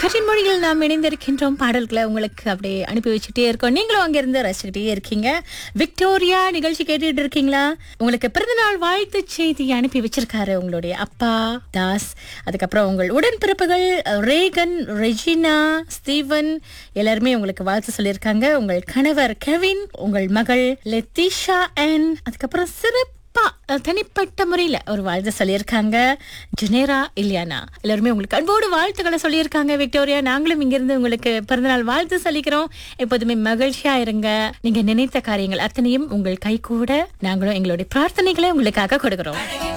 கற்றின் மொழியில் நாம் இணைந்திருக்கின்றோம் பாடல்களை உங்களுக்கு அப்படியே அனுப்பி வச்சுட்டே இருக்கோம் நீங்களும் அங்கிருந்து ரசிச்சுக்கிட்டே இருக்கீங்க விக்டோரியா நிகழ்ச்சி கேட்டுட்டு இருக்கீங்களா உங்களுக்கு பிறந்தநாள் வாழ்த்து செய்தி அனுப்பி வச்சிருக்காரு உங்களுடைய அப்பா தாஸ் அதுக்கப்புறம் உங்கள் உடன்பிறப்புகள் ரேகன் ரெஜினா ஸ்டீவன் எல்லாருமே உங்களுக்கு வாழ்த்து சொல்லியிருக்காங்க உங்கள் கணவர் கெவின் உங்கள் மகள் லெத்திஷா அண்ட் அதுக்கப்புறம் சிறப்பு அப்பா அஹ், தனிப்பட்ட முறையில ஒரு வாழ்த்து சொல்லியிருக்காங்க ஜுனேரா இலியானா எல்லாருமே உங்களுக்கு அன்போடு வாழ்த்துக்களை சொல்லியிருக்காங்க விக்டோரியா நாங்களும் இங்கிருந்து உங்களுக்கு பிறந்தநாள் வாழ்த்து சொல்லிக்கிறோம் எப்போதுமே மகிழ்ச்சியா இருங்க நீங்க நினைத்த காரியங்கள் அத்தனையும் உங்கள் கை கூட நாங்களும் எங்களுடைய பிரார்த்தனைகளை உங்களுக்காக கொடுக்கிறோம்